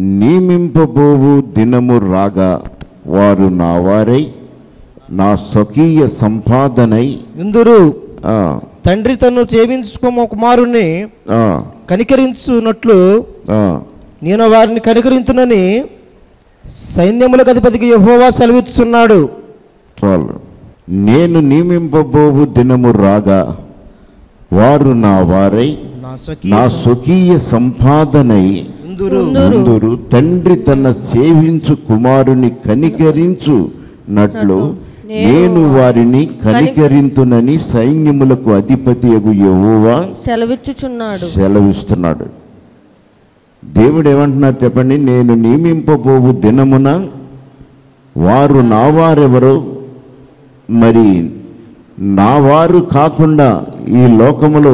నియమింపబోవు దినము రాగా వారు నా వారై నా స్వకీయ సంపాదనై ఇందురు ఆ, తండ్రి తను సేవించుకోమ కుమారుణ్ణి ఆ, కనికరించున్నట్లు ఆ, నేను వారిని కనికరించునని సైన్యములకు అధిపతికి యెహోవా సెలవిస్తున్నాడు చాలు నేను నియమింపబోవు దినము రాగా వారు నా వారై నా నా స్వకీయ సంపాదనై ఇందురు ముందురు తండ్రి తన సేవించు కుమారుని కనికరించు నట్లు నేను వారిని కనికరింతునని సైన్యములకు అధిపతి యెహోవా సెలవిచ్చుచున్నాడు సెలవిస్తున్నాడు దేవుడు ఏమంటున్నారు చెప్పండి నేను నియమింపబోవు దినమున వారు నా వారెవరు మరి నా వారు కాకుండా ఈ లోకములో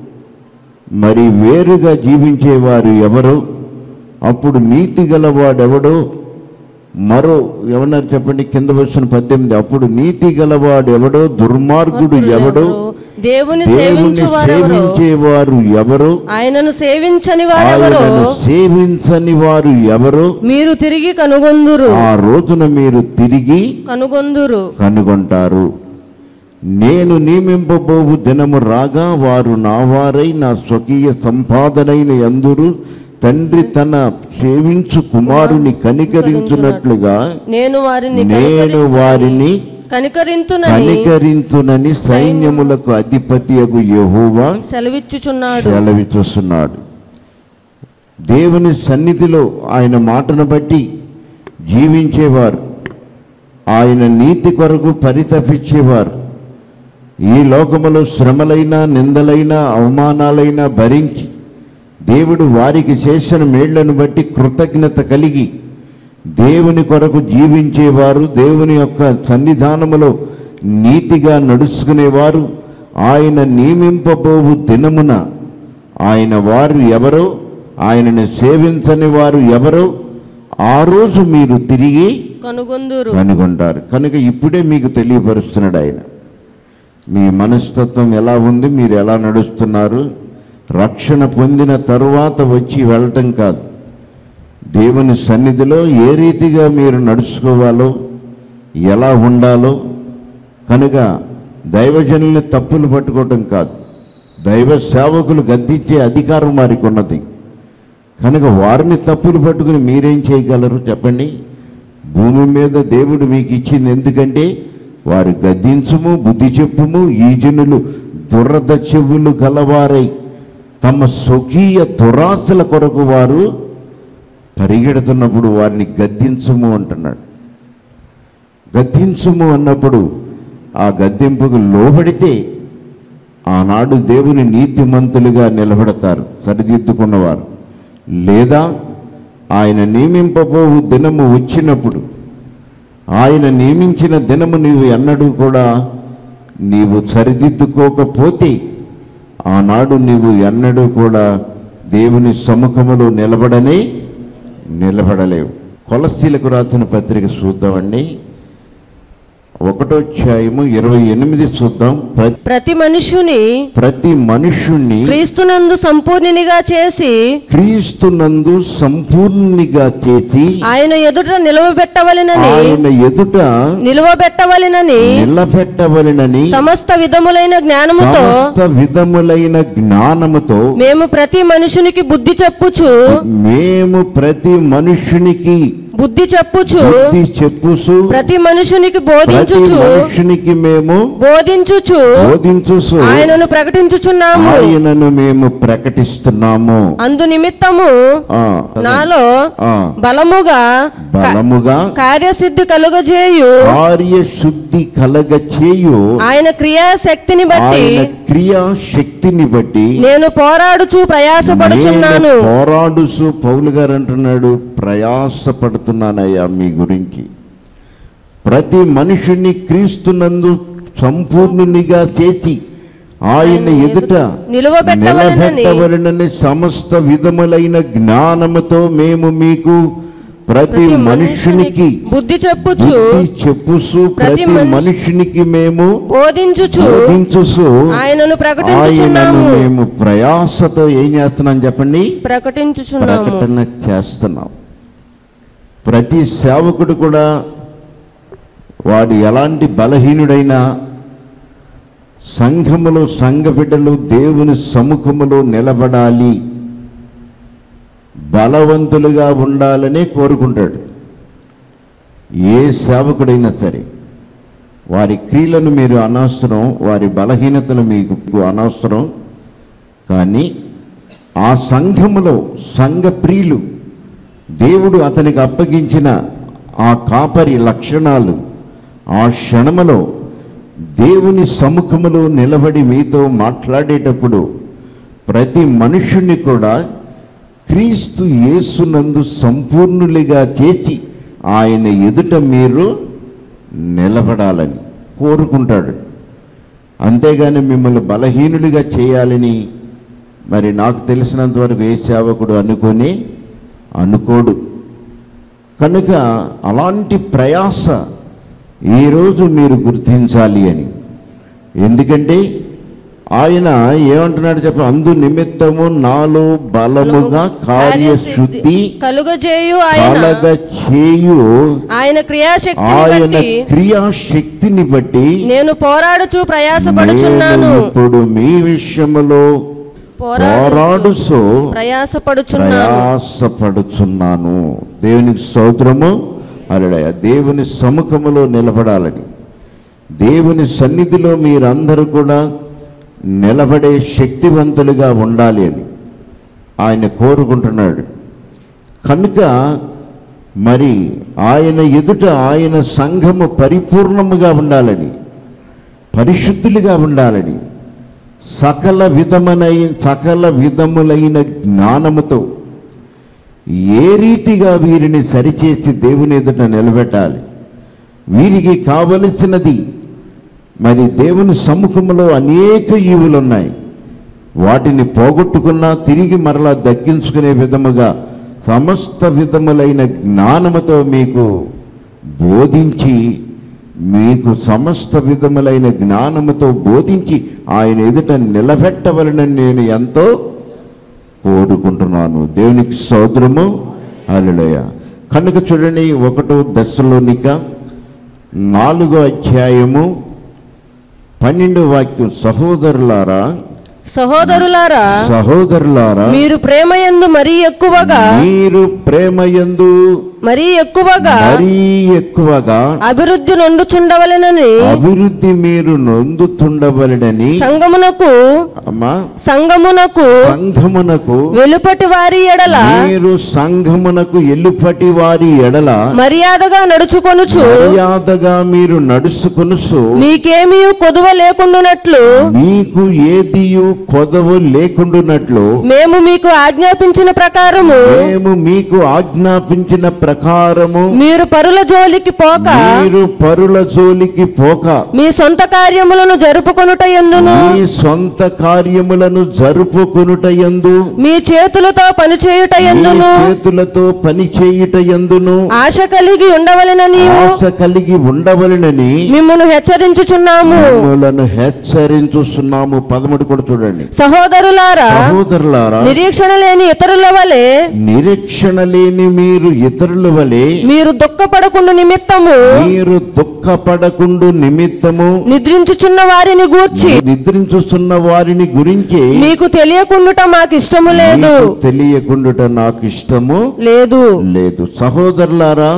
మరి వేరుగా జీవించేవారు ఎవరు అప్పుడు నీతి గలవాడెవడో మరో ఎవరన్నారు చెప్పండి కింద వచ్చిన పద్దెనిమిది అప్పుడు నీతి గలవాడు ఎవడో దుర్మార్గుడు ఎవడో దేవుని దేవుని సేవించువారెవరో సేవించేవారు ఎవరు ఆయనను సేవించని వారెవరో ఆయనను సేవించని వారు ఎవరు మీరు తిరిగి కనుగొందురు ఆ రోజున మీరు తిరిగి కనుగొందురు కనుగొంటారు నేను నియమింపబోవు దినము రాగా వారు నా వారై నా స్వకీయ సంపాదనైన ఎందురు తండ్రి తన సేవించు కుమారుని కనికరించున్నట్లుగా నేను వారిని నేను వారిని కనికరింతునని కనికరించునని సైన్యములకు అధిపతియగు యెహోవా సెలవిచ్చుచున్నాడు సెలవిస్తున్నాడు దేవుని సన్నిధిలో ఆయన మాటను బట్టి జీవించేవారు ఆయన నీతి కొరకు పరితపించేవారు ఈ లోకములో శ్రమలైన నిందలైన అవమానాలైన భరించి దేవుడు వారికి చేసిన మేళ్లను బట్టి కృతజ్ఞత కలిగి దేవుని కొరకు జీవించేవారు దేవుని యొక్క సన్నిధానములో నీతిగా నడుచుకునేవారు ఆయన నియమింపబోవు దినమున ఆయన వారు ఎవరో ఆయనను సేవించని వారు ఎవరో ఆ రోజు మీరు తిరిగి కనుగొందురు కనుగొంటారు కనుక ఇప్పుడే మీకు తెలియపరుస్తున్నాడు ఆయన మీ మనస్తత్వం ఎలా ఉంది మీరు ఎలా నడుస్తున్నారు రక్షణ పొందిన తరువాత వచ్చి వెళ్ళటం కాదు దేవుని సన్నిధిలో ఏ రీతిగా మీరు నడుచుకోవాలో ఎలా ఉండాలో కనుక దైవజనుల్ని తప్పులు పట్టుకోవటం కాదు దైవ సేవకులు గద్దించే అధికారం వారికి ఉన్నది కనుక వారిని తప్పులు పట్టుకుని మీరేం చేయగలరు చెప్పండి భూమి మీద దేవుడు మీకు ఇచ్చింది ఎందుకంటే వారు గద్దించుము బుద్ధి చెప్పుము ఈ జనులు దురద చెవులు గలవారై తమ స్వకీయ దురాశల కొరకు వారు పరిగెడుతున్నప్పుడు వారిని గద్దించుము అంటున్నాడు గద్దించుము అన్నప్పుడు ఆ గద్దింపుకు లోబడితే ఆనాడు దేవుని నీతిమంతులుగా నిలబడతారు సరిదిద్దుకున్నవారు లేదా ఆయన నియమింపబోవు దినము వచ్చినప్పుడు ఆయన నియమించిన దినము నీవు ఎన్నడూ కూడా నీవు సరిదిద్దుకోకపోతే ఆనాడు నీవు ఎన్నడూ కూడా దేవుని సముఖములో నిలబడనే నిలబడలేవు కొలస్తీలకు రాసిన పత్రిక చూద్దామండి ఒకటో అధ్యాయము ఇరవై ఎనిమిది చూద్దాం ప్ర- ప్రతి మనుషుని ప్రతి మనుష్యుణ్ణి క్రీస్తునందు సంపూర్ణినిగా చేసి క్రీస్తునందు సంపూర్ణిగా చేసి ఆయన ఎదుట నిలవబెట్టవలెనని ఆయన ఎదుట నిలువబెట్టవలెనని నిలబెట్టవలెనని సమస్త విధములైన జ్ఞానముతో సమస్త విధములైన జ్ఞానముతో మేము ప్రతి మనుషునికి బుద్ధి చెప్పుచు మేము ప్రతి మనుష్యునికి బుద్ధి చెప్పుచు బుద్ధి చెప్పుసు ప్రతి మనుషునికి ప్రతి బోధించుచు మనుషునికి మేము బోధించుచు బోధించుసు ఆయనను ప్రకటించుచున్నాము ఆయనను మేము ప్రకటిస్తున్నాము అందు నిమిత్తము ఆ, నాలో ఆ, బలముగా బలముగా కార్యసిద్ధి కలుగజేయు కార్యశుద్ధి కలగ చేయు ఆయన క్రియాశక్తిని బట్టి ఆయన క్రియా శక్తిని బట్టి నేను పోరాడుచు ప్రయాసపడుచున్నాను నేను పోరాడుసు పౌలు గారు అంటున్నాడు ప్రయాసపడుతున్నానయ్యా మీ గురించి ప్రతి మనుషుని క్రీస్తునందు సంపూర్ణునిగా చేసి ఆయన ఎదుట నిలువబెట్టవలెనని నిలబెట్టవలనని సమస్త విధములైన జ్ఞానముతో మేము మీకు ప్రతి మనుషునికి బుద్ధి చెప్పుచు బుద్ధి చెప్పుసు ప్రతి ప్రతి మనిషి- మనుషునికి మేము బోధించుచు బోధించుసు ఆయనను ఆయనను ప్రకటించుచున్నాము మేము ప్రయాసతో ఏం చేస్తున్నాం చెప్పండి ప్రకటించుచున్నాము ప్రకటన చేస్తున్నాం ప్రతి సేవకుడు కూడా వాడు ఎలాంటి బలహీనుడైనా సంఘములో సంఘ బిడ్డలు దేవుని సముఖములో నిలబడాలి బలవంతులుగా ఉండాలనే కోరుకుంటాడు ఏ సేవకుడైనా సరే వారి క్రియలను మీరు అనవసరం వారి బలహీనతలు మీకు అనవసరం కానీ ఆ సంఘములో సంఘ ప్రియులు దేవుడు అతనికి అప్పగించిన ఆ కాపరి లక్షణాలు ఆ క్షణములో దేవుని సముఖములో నిలబడి మీతో మాట్లాడేటప్పుడు ప్రతి మనుషుణ్ణి కూడా క్రీస్తు యేసునందు సంపూర్ణులుగా చేసి ఆయన ఎదుట మీరు నిలబడాలని కోరుకుంటాడు అంతేగాని మిమ్మల్ని బలహీనులుగా చేయాలని మరి నాకు తెలిసినంత వరకు ఏ సేవకుడు అనుకొని అనుకోడు కనుక అలాంటి ప్రయాస ఈరోజు మీరు గుర్తించాలి అని ఎందుకంటే ఆయన ఏమంటున్నాడు చెప్ప అందు నిమిత్తము నాలో బలముగా కార్యశుద్ధి కలుగజేయు ఆయన కలగ చేయు ఆయన క్రియాశక్తిని ఆయన బట్టి క్రియాశక్తిని బట్టి నేను పోరాడుచు ప్రయాసపడుచున్నాను నేను ఇప్పుడు మీ విషయములో పోరాడు సో ప్రయాసపడుచున్నాను ప్రయాసపడుచున్నాను దేవునికి స్తోత్రము అలడయ దేవుని సముఖములో నిలబడాలని దేవుని సన్నిధిలో మీరందరూ కూడా నిలబడే శక్తివంతులుగా ఉండాలి అని ఆయన కోరుకుంటున్నాడు కనుక మరి ఆయన ఎదుట ఆయన సంఘము పరిపూర్ణముగా ఉండాలని పరిశుద్ధులుగా ఉండాలని సకల విధములైన సకల విధములైన జ్ఞానముతో ఏ రీతిగా వీరిని సరిచేసి దేవుని ఎదుట నిలబెట్టాలి వీరికి కావలసినది మరి దేవుని సముఖంలో అనేక ఈవులు ఉన్నాయి వాటిని పోగొట్టుకున్నా తిరిగి మరలా దక్కించుకునే విధముగా సమస్త విధములైన జ్ఞానముతో మీకు బోధించి మీకు సమస్త విధములైన జ్ఞానముతో బోధించి ఆయన ఎదుట నిలబెట్టవలనని నేను ఎంతో కోరుకుంటున్నాను దేవునికి సోదరము అలలయ కనుక చూడండి ఒకటో దశలోనిక నాలుగో అధ్యాయము పన్నెండు వాక్యం సహోదరులారా సహోదరులారా సహోదరులారా మీరు ప్రేమయందు మరీ ఎక్కువగా మీరు ప్రేమయందు మరీ ఎక్కువగా మరీ ఎక్కువగా అభివృద్ధి నొందుచుండవలెనని అభివృద్ధి మీరు నొందుతుండవలనని సంగమునకు అమ్మా సంగమునకు సంఘమునకు వెలుపటి వారి ఎడల మీరు సంఘమునకు ఎల్లుపటి వారి ఎడల మర్యాదగా నడుచుకొనుచు మర్యాదగా మీరు నడుచుకొనుసు మీకేమీ కొదువ లేకుండునట్లు మీకు ఏదియు కొదవు లేకుండునట్లు మేము మీకు ఆజ్ఞాపించిన ప్రకారము మేము మీకు ఆజ్ఞాపించిన ప్రకారము మీరు పరుల జోలికి పోక మీరు పరుల జోలికి పోక మీ సొంత కార్యములను జరుపుకొనుట ఎందును మీ సొంత కార్యములను జరుపుకొనుట యందు మీ చేతులతో పనిచేయుట మీ ఎందును చేతులతో పని చేయుట ఎందును ఆశ కలిగి ఉండవలెనని ఆశ కలిగి ఉండవలనని మిమ్మల్ని హెచ్చరించుచున్నాము మిమ్మలను హెచ్చరించుస్తున్నాము పదమూడు కూడా చూడండి సహోదరులారా సహోదరులారా నిరీక్షణ లేని ఇతరుల వలె నిరీక్షణ లేని మీరు ఇతరుల వలె మీరు దుఃఖపడకుండా నిమిత్తము మీరు దుఃఖపడకుండు నిమిత్తము నిద్రించుచున్న వారిని గూర్చి నిద్రించుతున్న వారిని గురించి మీకు తెలియకుండుట మాకు ఇష్టము లేదు మీకు తెలియకుండుట నాకు ఇష్టము లేదు లేదు సహోదరులారా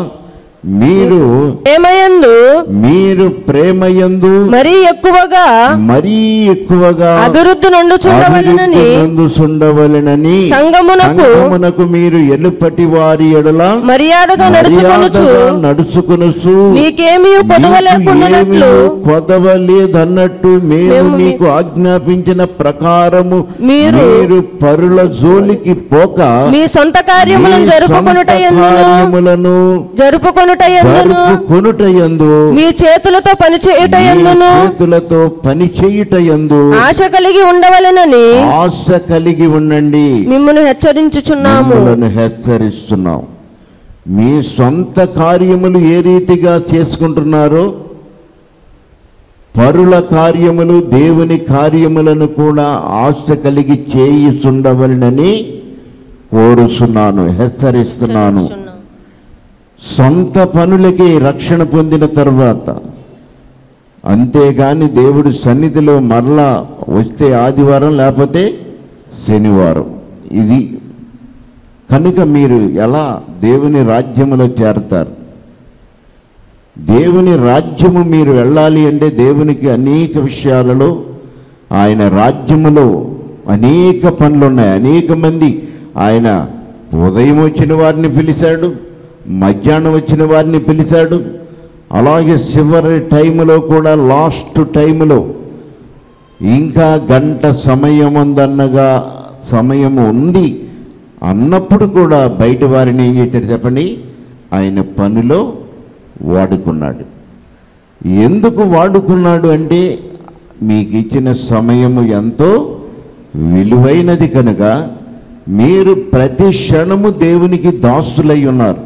మీరు ఏమయందు మీరు ప్రేమయందు మరీ ఎక్కువగా మరీ ఎక్కువగా అభివృద్ధి నుండుచుండవలెనని ఉండవలెనని సంఘమునకు సంఘమునకు మీరు ఎలుపటి వారి ఎడల మర్యాదగా నడుచుకొనుచు మర్యాదగా నడుచుకొనుచు మీకేమీ కొదువ మీకు లేకుండానట్లు ఏమీ కొదవ లేదన్నట్టు మేము మేము మీ- మీకు ఆజ్ఞాపించిన ప్రకారము మీరు మీరు పరుల జోలికి పోక మీ సొంత కార్యములను మీ జరుపుకొనుట సొంత ఎందును కార్యములను జరుపుకొనుట ఎందును జరుపుకొనుట యందు మీ చేతులతో పనిచేయుట మీ ఎందును చేతులతో పని చేయుట యందు ఆశ కలిగి ఉండవలెనని ఆశ కలిగి ఉండండి మిమ్మల్ని హెచ్చరించుచున్నాము మిమ్మలను హెచ్చరిస్తున్నాం మీ సొంత కార్యములు ఏ రీతిగా చేసుకుంటున్నారో పరుల కార్యములు దేవుని కార్యములను కూడా ఆశ కలిగి చేయుచుండవలనని కోరుచున్నాను హెచ్చరిస్తున్నాను సొంత పనులకే రక్షణ పొందిన తర్వాత అంతేగాని దేవుడి సన్నిధిలో మరలా వస్తే ఆదివారం లేకపోతే శనివారం ఇది కనుక మీరు ఎలా దేవుని రాజ్యములో చేరతారు దేవుని రాజ్యము మీరు వెళ్ళాలి అంటే దేవునికి అనేక విషయాలలో ఆయన రాజ్యములో అనేక పనులు ఉన్నాయి అనేక మంది ఆయన ఉదయం వచ్చిన వారిని పిలిచాడు మధ్యాహ్నం వచ్చిన వారిని పిలిచాడు అలాగే చివరి టైంలో కూడా లాస్ట్ టైంలో ఇంకా గంట సమయం ఉందన్నగా సమయం ఉంది అన్నప్పుడు కూడా బయట వారిని ఏం చేశారు చెప్పండి ఆయన పనిలో వాడుకున్నాడు ఎందుకు వాడుకున్నాడు అంటే మీకు ఇచ్చిన సమయము ఎంతో విలువైనది కనుక మీరు ప్రతి క్షణము దేవునికి దాసులై ఉన్నారు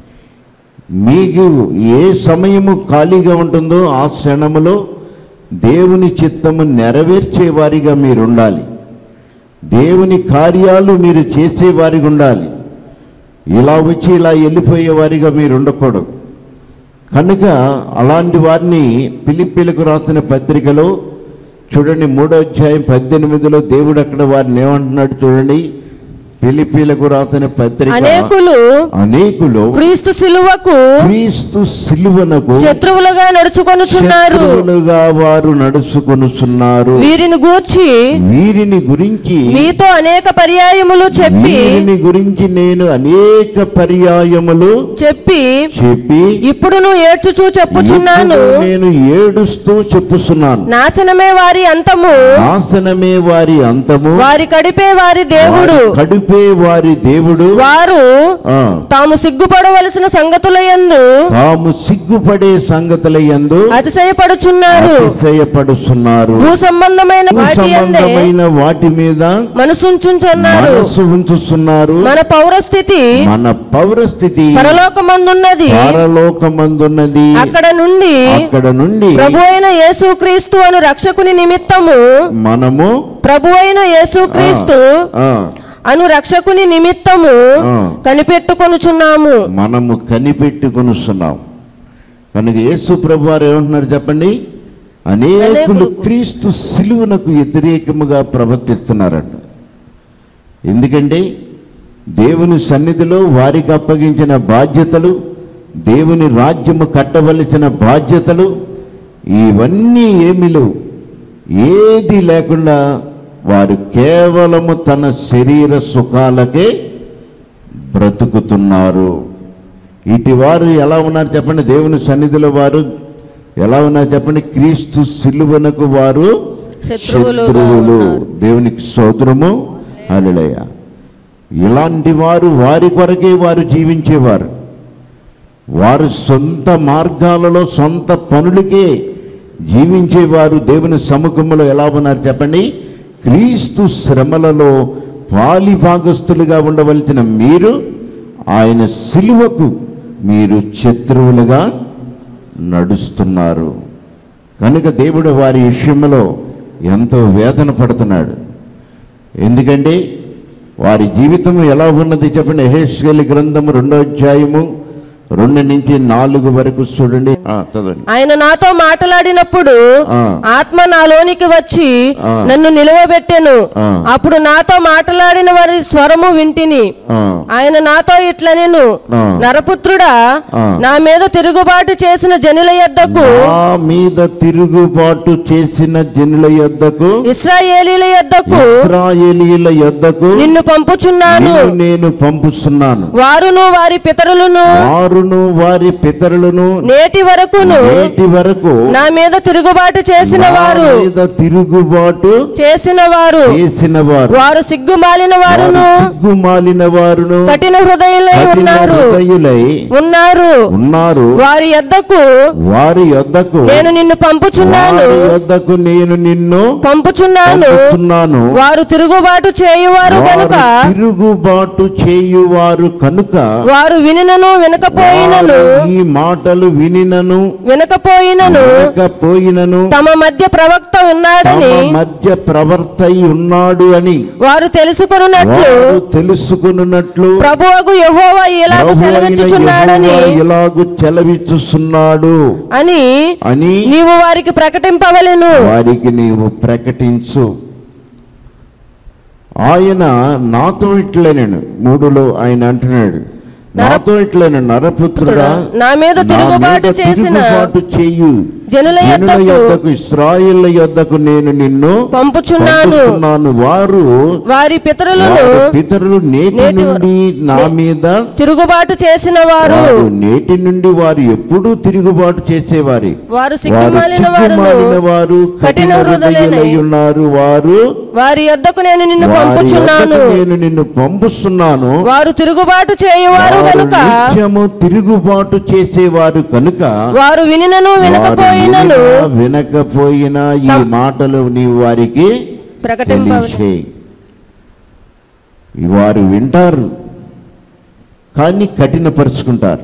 మీకు ఏ సమయము ఖాళీగా ఉంటుందో ఆ క్షణములో దేవుని చిత్తము నెరవేర్చే వారిగా మీరు ఉండాలి దేవుని కార్యాలు మీరు చేసేవారిగా ఉండాలి ఇలా వచ్చి ఇలా వెళ్ళిపోయే వారిగా మీరు ఉండకూడదు కనుక అలాంటి వారిని పిలిపిలకు రాసిన పత్రికలో చూడండి మూడో అధ్యాయం పద్దెనిమిదిలో దేవుడు అక్కడ వారిని ఏమంటున్నాడు చూడండి పిలిపిలకు రాసిన పత్రిక అనేకులు అనేకులు క్రీస్తు సిలువకు క్రీస్తు సిలువనకు శత్రువులుగా నడుచుకొనుచున్నారు శత్రువులుగా వారు నడుచుకొనుచున్నారు వీరిని గూర్చి వీరిని గురించి మీతో అనేక పర్యాయములు చెప్పి వీరిని గురించి నేను అనేక పర్యాయములు చెప్పి చెప్పి ఇప్పుడును ఏడ్చుచూ చెప్పుచున్నాను ఇప్పుడు నేను ఏడుస్తూ చెప్పుతున్నాను నాశనమే వారి అంతము నాశనమే వారి అంతము వారి కడిపే వారి దేవుడు వారి కడుపే వారి దేవుడు వారు ఆ, తాము సిగ్గుపడవలసిన సంగతుల యందు తాము సిగ్గుపడే సంగతుల యందు అతిశయపడుచున్నారు అతిశయపడుతున్నారు భూ సంబంధమైన వాటి యందే సంబంధమైన వాటి మీద మనసుంచుచున్నారు మనసు ఉంచుతున్నారు మన పౌరస్థితి మన పౌరస్థితి పరలోకమందున్నది పరలోకమందున్నది అక్కడ నుండి అక్కడ నుండి ప్రభు అయిన యేసుక్రీస్తు అను రక్షకుని నిమిత్తము మనము ప్రభు అయిన యేసుక్రీస్తు ఆ, అను రక్షకుని నిమిత్తము ఆ. కనిపెట్టుకొనుచున్నాము మనము కనిపెట్టుకొనుస్తున్నాం కనుక యేసు ప్రభు వారు ఏమంటున్నారు చెప్పండి అనేకులు అనేకులు క్రీస్తు సిలువనకు వ్యతిరేకముగా ప్రవర్తిస్తున్నారంట ఎందుకంటే దేవుని సన్నిధిలో వారికి అప్పగించిన బాధ్యతలు దేవుని రాజ్యము కట్టవలసిన బాధ్యతలు ఇవన్నీ ఏమిలు ఏది లేకుండా వారు కేవలము తన శరీర సుఖాలకే బ్రతుకుతున్నారు ఇటు వారు ఎలా ఉన్నారు చెప్పండి దేవుని సన్నిధిలో వారు ఎలా ఉన్నారు చెప్పండి క్రీస్తు సిలువనకు వారు శత్రువులుగా శత్రువులు ఉన్నారు. దేవునికి సోదరము అలలయ ఇలాంటి వారు వారి కొరకే వారు జీవించేవారు వారు సొంత మార్గాలలో సొంత పనులకే జీవించేవారు దేవుని సముఖంలో ఎలా ఉన్నారు చెప్పండి క్రీస్తు శ్రమలలో పాలి భాగస్థులుగా ఉండవలసిన మీరు ఆయన సిలువకు మీరు శత్రువులుగా నడుస్తున్నారు కనుక దేవుడు వారి విషయంలో ఎంతో వేదన పడుతున్నాడు ఎందుకంటే వారి జీవితం ఎలా ఉన్నది చెప్పండి హేస్కెల్ గ్రంథము రెండో అధ్యాయము రెండు నుంచి నాలుగు వరకు చూడండి ఆ, చదవండి ఆయన నాతో మాట్లాడినప్పుడు ఆ. ఆత్మ నాలోనికి వచ్చి ఆ. నన్ను నిలవబెట్టెను ఆ. అప్పుడు నాతో మాట్లాడిన వారి స్వరము వింటిని ఆ, ఆయన నాతో ఇట్లా నేను ఆ. నరపుత్రుడా ఆ. నా మీద తిరుగుబాటు చేసిన జనుల యొద్దకు నా మీద తిరుగుబాటు చేసిన జనుల యొద్దకు ఇస్రాయేలీల యొద్దకు ఇస్రాయేలీల యొద్దకు నిన్ను పంపుచున్నాను నిన్ను నేను పంపుస్తున్నాను వారును వారి పితరులను వారును వారి పితరులను నేటి వరకును నేటి వరకు నా మీద తిరుగుబాటు చేసిన నా వారు మీద తిరుగుబాటు చేసిన వారు చేసిన వారు వారు సిగ్గుమాలిన వారును సిగ్గుమాలిన వారును కఠిన హృదయులై కఠిన ఉన్నారు హృదయులై ఉన్నారు ఉన్నారు వారి యొద్దకు వారి యొద్దకు నేను నిన్ను పంపుచున్నాను వారి యొద్దకు నేను నిన్ను పంపుచున్నాను పంపుతున్నాను వారు తిరుగుబాటు చేయువారు కనుక వారు తిరుగుబాటు చేయువారు కనుక వారు వినినను వినకపోయినను వారు ఈ మాటలు వినినను వినినను వినకపోయినను వినకపోయినను తమ మధ్య ప్రవక్త తమ ఉన్నాడని మధ్య ప్రవర్తై ఉన్నాడు అని వారు తెలుసుకొనున్నట్లు వారు తెలుసుకున్నట్లు ప్రభువకు యెహోవా ఇలాగ ప్రభువైన సెలవిచ్చుచున్నాడని యెహోవా ఇలాగు చెలవిచ్చుచున్నాడు అని అని నీవు వారికి ప్రకటింపవలెను వారికి నీవు ప్రకటించు ఆయన నాతో ఇట్లనేను మూడులో ఆయన అంటున్నాడు నాతో ఇట్లనే నరపుత్రుడా నా మీద నా తిరుగుబాటు మీద చేసిన తిరుగుబాటు చెయ్యు జనుల జనుల యొద్దకు యొద్దకు ఇస్రాయేళ్ల యొద్దకు నేను నిన్ను పంపుచున్నాను పంపుచున్నాను వారు వారి పితరులను వారి పితరులు నేటి నేటి- నుండి నా మీద తిరుగుబాటు చేసిన వారు వారు నేటి నుండి వారు ఎప్పుడూ తిరుగుబాటు చేసేవారి వారు వారు సిగ్గుమాలిన సిగ్గుమాలిన వారు వారు కఠిన కఠిన హృదయులై హృదయులై ఉన్నారు వారు వారి యొద్దకు నేను నిన్ను వారి పంపుచున్నాను యొద్దకు నేను నిన్ను పంపుస్తున్నాను వారు తిరుగుబాటు చేయువారు వారు గనుక నిత్యము తిరుగుబాటు చేసేవారు కనుక వారు వినినను వారు వినకపోయినను వినినా వినకపోయినా ఈ మాటలు నీవు వారికి ప్రకటింపవలెను. తెలియచేయి వారు వింటారు కానీ కఠినపరుచుకుంటారు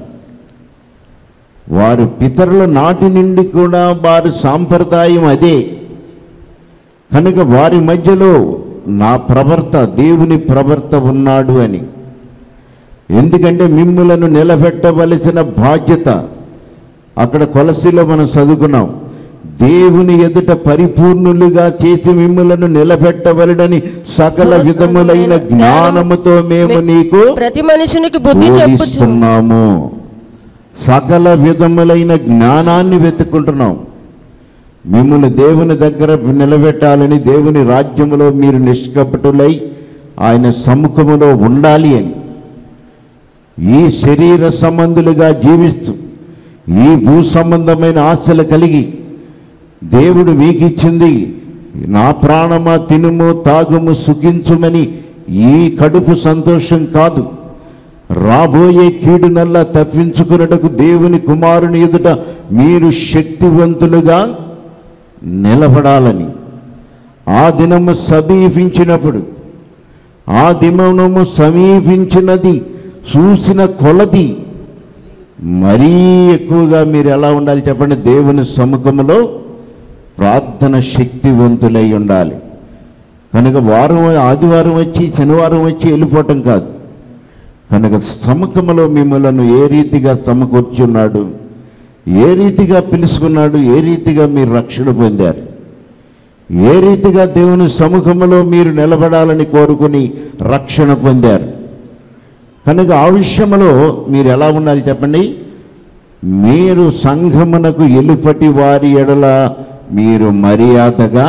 వారు పితరుల నాటి నుండి కూడా వారి సాంప్రదాయం అదే కనుక వారి మధ్యలో నా ప్రవర్త దేవుని ప్రవర్త ఉన్నాడు అని ఎందుకంటే మిమ్ములను నిలబెట్టవలసిన బాధ్యత అక్కడ కొలసిలో మనం చదువుకున్నాం దేవుని ఎదుట పరిపూర్ణులుగా చేసి మిమ్ములను నిలబెట్టవలడని సకల విధములైన జ్ఞానముతో మేము నీకు ప్రతి మనుషునికి బుద్ధి చెప్పుచు బోధిస్తున్నాము సకల విధములైన జ్ఞానాన్ని వెతుక్కుంటున్నాం మిమ్మల్ని దేవుని దగ్గర నిలబెట్టాలని దేవుని రాజ్యములో మీరు నిష్కపటులై ఆయన సముఖములో ఉండాలి అని ఈ శరీర సంబంధులుగా జీవిస్తూ ఈ భూ సంబంధమైన ఆశలు కలిగి దేవుడు మీకు ఇచ్చింది నా ప్రాణమా తినుము తాగుము సుఖించుమని ఈ కడుపు సంతోషం కాదు రాబోయే కీడునల్లా తప్పించుకున్నటకు దేవుని కుమారుని ఎదుట మీరు శక్తివంతులుగా నిలబడాలని ఆ దినము సమీపించినప్పుడు ఆ దినము సమీపించినది చూసిన కొలది మరీ ఎక్కువగా మీరు ఎలా ఉండాలి చెప్పండి దేవుని సముఖంలో ప్రార్థన శక్తివంతులై ఉండాలి కనుక వారం ఆదివారం వచ్చి శనివారం వచ్చి వెళ్ళిపోవటం కాదు కనుక సముఖంలో మిమ్మలను ఏ రీతిగా సమకూర్చున్నాడు ఏ రీతిగా పిలుచుకున్నాడు ఏ రీతిగా మీరు రక్షణ పొందారు ఏ రీతిగా దేవుని సముఖంలో మీరు నిలబడాలని కోరుకుని రక్షణ పొందారు కనుక ఆ విషయంలో మీరు ఎలా ఉండాలి చెప్పండి మీరు సంఘమునకు ఎలుపటి వారి ఎడల మీరు మర్యాదగా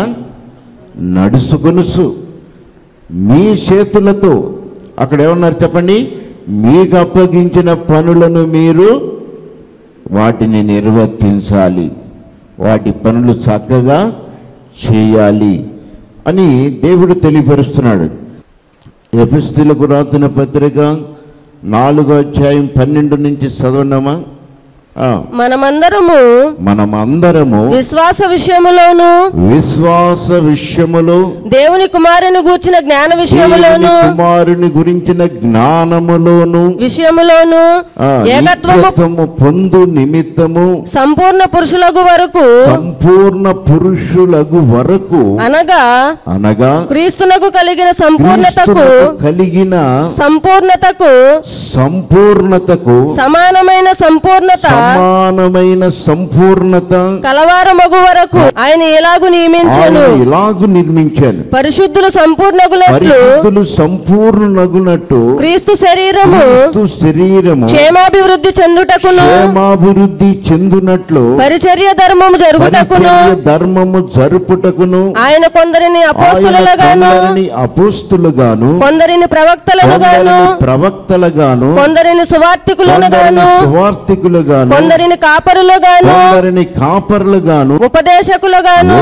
నడుచుకొనుసు మీ చేతులతో అక్కడ ఏమన్నారు చెప్పండి మీకు అప్పగించిన పనులను మీరు వాటిని నిర్వర్తించాలి వాటి పనులు చక్కగా చేయాలి అని దేవుడు తెలియపరుస్తున్నాడు ఎఫిస్తులకు రాసిన పత్రిక నాలుగో అధ్యాయం పన్నెండు నుంచి చదవడమా ఆ, మనమందరము మనమందరము విశ్వాస విషయములోను విశ్వాస విషయములో దేవుని కుమారుని గూర్చిన జ్ఞాన దేవుని విషయములోను కుమారుని గురించిన జ్ఞానములోను విషయములోను ఆ, ఏకత్వము ఏకత్వము పొందు నిమిత్తము సంపూర్ణ పురుషులకు వరకు సంపూర్ణ పురుషులకు వరకు అనగా అనగా క్రీస్తునకు కలిగిన సంపూర్ణతకు క్రీస్తునకు కలిగిన సంపూర్ణతకు సంపూర్ణతకు సమానమైన సంపూర్ణత సమానమైన సంపూర్ణత కలవార మగు వరకు ఆయన ఎలాగు నియమించను ఆయన ఇలాగు నిర్మించాను పరిశుద్ధులు సంపూర్ణగులట్లు పరిశుద్ధులు సంపూర్ణగునట్టు క్రీస్తు శరీరము క్రీస్తు శరీరము క్షేమాభివృద్ధి చెందుటకును క్షేమాభివృద్ధి చెందునట్లు పరిచర్య ధర్మము జరుగుటకును పరిచర్య ధర్మము జరుపుటకును ఆయన కొందరిని ఆయన అపోస్తులుగాను కొందరిని అపోస్తులుగాను కొందరిని ప్రవక్తలను గాను కొందరిని ప్రవక్తలుగాను కొందరిని సువార్థికులను కొందరిని గాను సువార్థికులుగాను కొందరిని కాపరులు గాను కొందరిని కాపర్లుగాను ఉపదేశకులు గాను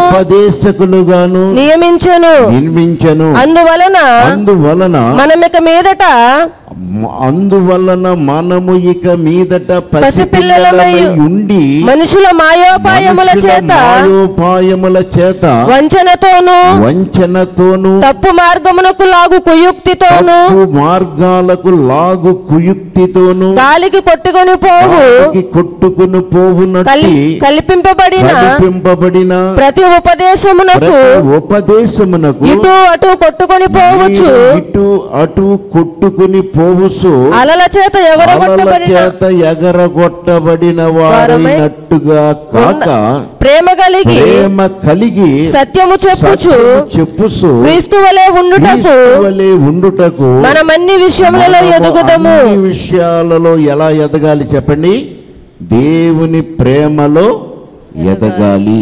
ఉపదేశకులుగాను నియమించెను నిర్మించను అందువలన అందువలన మనమిక మీదట అందువలన మనము ఇక మీదట పసిపిల్లలమై పసిపిల్లలమై ఉండి మనుషుల మాయోపాయముల మనుషుల చేత మాయోపాయముల చేత వంచనతోనూ వంచనతోను తప్పు మార్గమునకు లాగు కుయుక్తితోనూ తప్పు మార్గాలకు లాగు కుయుక్తితోను గాలికి కొట్టుకొని పోవు వాటికి కొట్టుకుని పోవునట్టి కల్- కల్పింపబడిన కల్పింపబడిన ప్రతి ఉపదేశమునకు ప్రతి ఉపదేశమునకు ఇటు అటు కొట్టుకొని పోవచ్చు మీరు ఇటు అటు కొట్టుకుని పోవుసు అలల చేత అలల ఎగరగొట్టబడిన చేత ఎగరగొట్టబడిన వారైనట్టుగా కాక ప్రేమ కలిగి ప్రేమ కలిగి సత్యము చెప్పుచు సత్యము చెప్పుసు క్రీస్తు వలె ఉండుటకు క్రీస్తువలే ఉండుటకు మనమన్ని విషయములలో మనము ఎదుగుదము అన్ని విషయాలలో ఎలా ఎదగాలి చెప్పండి దేవుని ప్రేమలో ఎదగాలి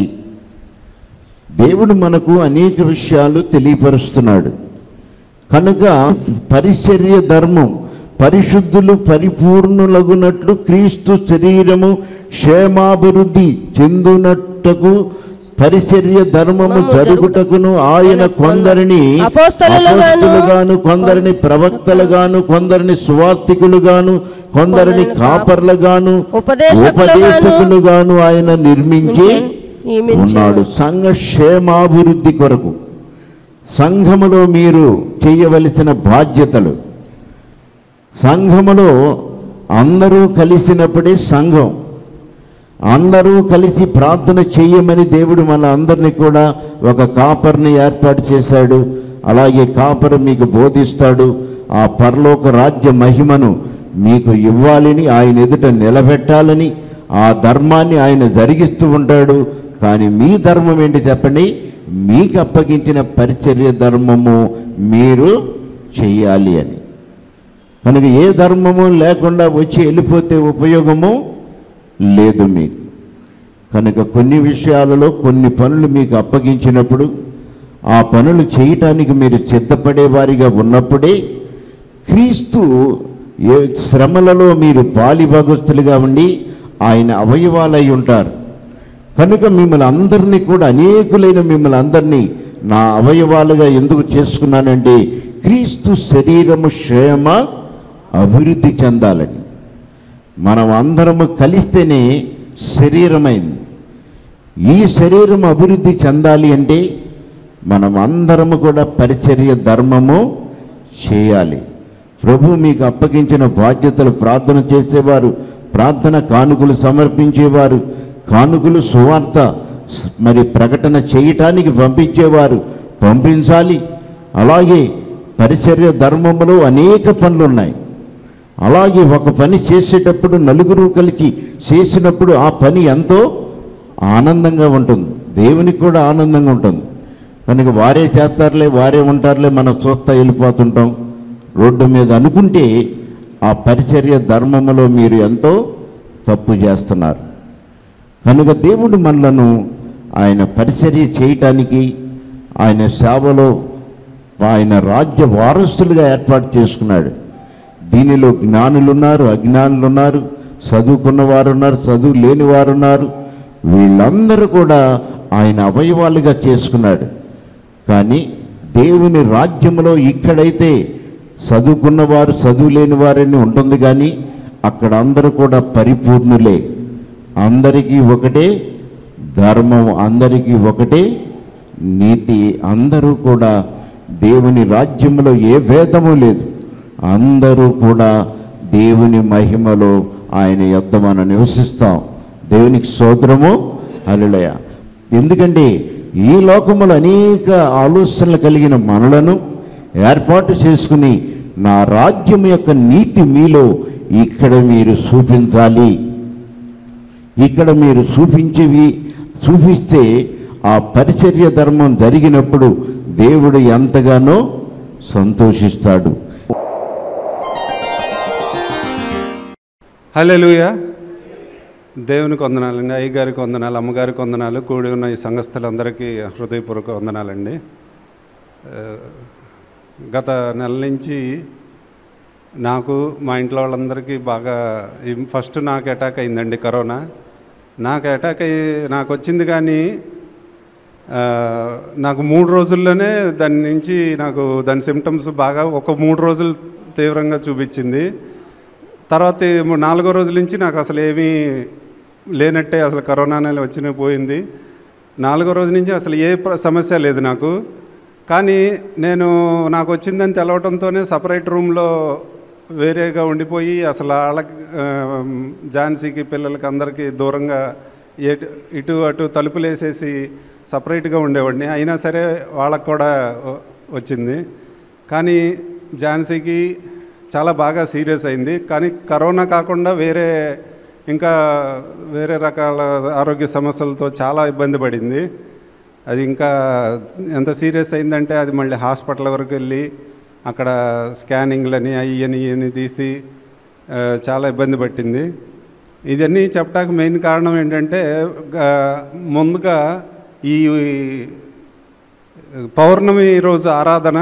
దేవుడు మనకు అనేక విషయాలు తెలియపరుస్తున్నాడు కనుక పరిచర్య ధర్మం పరిశుద్ధులు పరిపూర్ణులగునట్లు క్రీస్తు శరీరము క్షేమాభివృద్ధి చెందునట్టుకు పరిచర్య ధర్మము జరుగుటకును ఆయన కొందరిని అపోస్తలులుగాను, అపోస్తలుగాను కొందరిని ప్రవక్తలుగాను కొందరిని సువార్థికులుగాను కొందరిని కాపర్లుగాను ఉపదేశకులుగాను, ఉపదేశకులుగాను ఆయన నిర్మించి నియమించి ఉన్నాడు సంఘ క్షేమాభివృద్ధి కొరకు సంఘములో మీరు చేయవలసిన బాధ్యతలు సంఘములో అందరూ కలిసినప్పుడే సంఘం అందరూ కలిసి ప్రార్థన చేయమని దేవుడు మన అందరినీ కూడా ఒక కాపర్ని ఏర్పాటు చేశాడు అలాగే కాపరు మీకు బోధిస్తాడు ఆ పరలోక రాజ్య మహిమను మీకు ఇవ్వాలని ఆయన ఎదుట నిలబెట్టాలని ఆ ధర్మాన్ని ఆయన జరిగిస్తూ ఉంటాడు కానీ మీ ధర్మం ఏంటి చెప్పండి మీకు అప్పగించిన పరిచర్య ధర్మము మీరు చెయ్యాలి అని కనుక ఏ ధర్మము లేకుండా వచ్చి వెళ్ళిపోతే ఉపయోగము లేదు మీకు కనుక కొన్ని విషయాలలో కొన్ని పనులు మీకు అప్పగించినప్పుడు ఆ పనులు చేయటానికి మీరు సిద్ధపడే వారిగా ఉన్నప్పుడే క్రీస్తు ఏ శ్రమలలో మీరు పాలిభాగస్తులుగా ఉండి ఆయన అవయవాలై ఉంటారు కనుక మిమ్మల్ని అందరినీ కూడా అనేకులైన మిమ్మల్ని అందరినీ నా అవయవాలుగా ఎందుకు చేసుకున్నానంటే క్రీస్తు శరీరము క్షేమ అభివృద్ధి చెందాలని మనం అందరము కలిస్తేనే శరీరమైంది ఈ శరీరం అభివృద్ధి చెందాలి అంటే మనం అందరము కూడా పరిచర్య ధర్మము చేయాలి ప్రభు మీకు అప్పగించిన బాధ్యతలు ప్రార్థన చేసేవారు ప్రార్థన కానుకలు సమర్పించేవారు కానుకలు సువార్త స్- మరి ప్రకటన చేయటానికి పంపించేవారు పంపించాలి అలాగే పరిచర్య ధర్మములో అనేక పనులు ఉన్నాయి అలాగే ఒక పని చేసేటప్పుడు నలుగురు కలిసి చేసినప్పుడు ఆ పని ఎంతో ఆనందంగా ఉంటుంది దేవునికి కూడా ఆనందంగా ఉంటుంది కనుక వారే చేస్తారులే వారే ఉంటారులే మనం చూస్తా వెళ్ళిపోతుంటాం రోడ్డు మీద అనుకుంటే ఆ పరిచర్య ధర్మములో మీరు ఎంతో తప్పు చేస్తున్నారు కనుక దేవుడు మనలను ఆయన పరిచర్య చేయటానికి ఆయన సేవలో ఆయన రాజ్య వారసులుగా ఏర్పాటు చేసుకున్నాడు దీనిలో జ్ఞానులు ఉన్నారు అజ్ఞానులు ఉన్నారు చదువుకున్న వారు ఉన్నారు చదువు లేని వారు ఉన్నారు వీళ్ళందరూ కూడా ఆయన అవయవాలుగా చేసుకున్నాడు కానీ దేవుని రాజ్యంలో ఇక్కడైతే చదువుకున్నవారు చదువు లేని వారని ఉంటుంది కానీ అక్కడ అందరూ కూడా పరిపూర్ణులే అందరికీ ఒకటే ధర్మం అందరికీ ఒకటే నీతి అందరూ కూడా దేవుని రాజ్యంలో ఏ భేదము లేదు అందరూ కూడా దేవుని మహిమలో ఆయన యొద్ద మనం నివసిస్తాం దేవునికి సోదరము అలులయ ఎందుకంటే ఈ లోకములో అనేక ఆలోచనలు కలిగిన మనలను ఏర్పాటు చేసుకుని నా రాజ్యం యొక్క నీతి మీలో ఇక్కడ మీరు చూపించాలి ఇక్కడ మీరు చూపించేవి చూపిస్తే ఆ పరిచర్య ధర్మం జరిగినప్పుడు దేవుడు ఎంతగానో సంతోషిస్తాడు హల్లెలూయా దేవునికి వందనాలండి అయ్యగారికి వందనాలు అమ్మగారికి వందనాలు కూడి ఉన్న ఈ సంఘస్థులందరికీ హృదయపూర్వక వందనాలండి ఆ, గత నెల నుంచి నాకు మా ఇంట్లో వాళ్ళందరికీ బాగా ఈ- ఫస్ట్ నాకు అటాక్ అయిందండి కరోనా నాకు అటాక్ అయ్యి నాకు వచ్చింది కానీ ఆ, నాకు మూడు రోజుల్లోనే దాని నుంచి నాకు దాని సిమ్టమ్స్ బాగా ఒక మూడు రోజులు తీవ్రంగా చూపించింది తర్వాత ఈ నాలుగో రోజుల నుంచి నాకు అసలు ఏమీ లేనట్టే అసలు కరోనా నెల వచ్చిన పోయింది నాలుగో రోజు నుంచి అసలు ఏ ప్ర- సమస్య లేదు నాకు కానీ నేను నాకు వచ్చిందని తెలవటంతోనే సపరేట్ రూమ్లో వేరేగా ఉండిపోయి అసలు వాళ్ళకి ఆ, ఝాన్సీకి పిల్లలకి అందరికీ దూరంగా ఎటు ఇటు అటు తలుపులు వేసేసి సపరేట్గా ఉండేవాడిని అయినా సరే వాళ్ళకు కూడా వ- వచ్చింది కానీ ఝాన్సీకి చాలా బాగా సీరియస్ అయింది కానీ కరోనా కాకుండా వేరే ఇంకా వేరే రకాల ఆరోగ్య సమస్యలతో చాలా ఇబ్బంది పడింది అది ఇంకా ఎంత సీరియస్ అయిందంటే అది మళ్ళీ హాస్పిటల్ వరకు వెళ్ళి అక్కడ స్కానింగ్లని అయ్యని ఇవని తీసి ఆ, చాలా ఇబ్బంది పట్టింది ఇవన్నీ చెప్పడానికి మెయిన్ కారణం ఏంటంటే ఆ, ముందుగా ఈ పౌర్ణమి రోజు ఆరాధన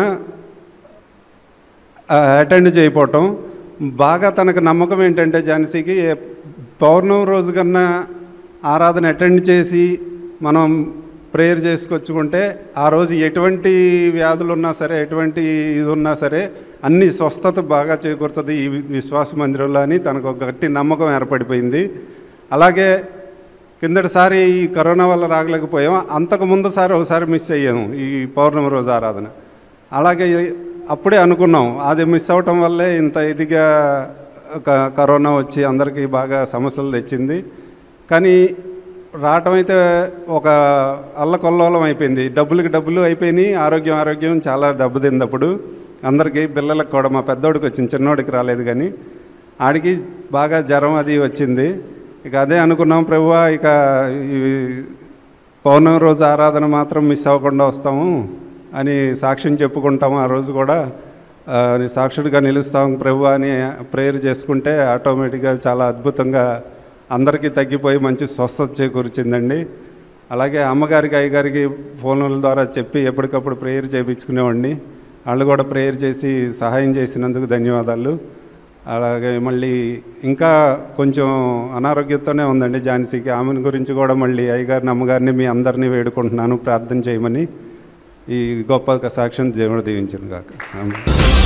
అటెండ్ చేయకపోవటం బాగా తనకు నమ్మకం ఏంటంటే ఝాన్సీకి ఏ- పౌర్ణమి రోజు కన్నా ఆరాధన అటెండ్ చేసి మనం ప్రేయర్ చేసుకొచ్చుకుంటే ఆ రోజు ఎటువంటి వ్యాధులు ఉన్నా సరే ఎటువంటి ఇది ఉన్నా సరే అన్ని స్వస్థత బాగా చేకూరుతుంది ఈ విశ్వాస మందిరంలో అని తనకు ఒక గట్టి నమ్మకం ఏర్పడిపోయింది అలాగే కిందటిసారి ఈ కరోనా వల్ల రాగలేకపోయాం అంతకు ముందు సారి ఒకసారి మిస్ అయ్యాము ఈ పౌర్ణమి రోజు ఆరాధన అలాగే అప్పుడే అనుకున్నాం అది మిస్ అవటం వల్లే ఇంత ఇదిగా క- కరోనా వచ్చి అందరికీ బాగా సమస్యలు తెచ్చింది కానీ రావటం అయితే ఒక అల్లకొల్లోలం అయిపోయింది డబ్బులకి డబ్బులు అయిపోయినాయి ఆరోగ్యం ఆరోగ్యం చాలా దెబ్బతింది అప్పుడు అందరికీ పిల్లలకు కూడా మా పెద్దోడికి వచ్చింది చిన్నోడికి రాలేదు కానీ ఆడికి బాగా జ్వరం అది వచ్చింది ఇక అదే అనుకున్నాం ప్రభువా ఇక ఈ పౌర్ణమి రోజు ఆరాధన మాత్రం మిస్ అవ్వకుండా వస్తాము అని సాక్ష్యం చెప్పుకుంటాము ఆ రోజు కూడా ఆ, సాక్షుడిగా నిలుస్తాం ప్రభు అని ప్రేయర్ చేసుకుంటే ఆటోమేటిక్గా చాలా అద్భుతంగా అందరికీ తగ్గిపోయి మంచి స్వస్థత చేకూర్చిందండి అలాగే అమ్మగారికి అయ్యగారికి ఫోన్ల ద్వారా చెప్పి ఎప్పటికప్పుడు ప్రేయర్ చేయించుకునేవాడిని వాళ్ళు కూడా ప్రేయర్ చేసి సహాయం చేసినందుకు ధన్యవాదాలు అలాగే మళ్ళీ ఇంకా కొంచెం అనారోగ్యంతోనే ఉందండి ఝాన్సీకి ఆమెను గురించి కూడా మళ్ళీ అయ్యగారిని అమ్మగారిని మీ అందరినీ వేడుకుంటున్నాను ప్రార్థన చేయమని ఈ గొప్ప సాక్ష్యం దేవుడు దీవించను కాక ఆమె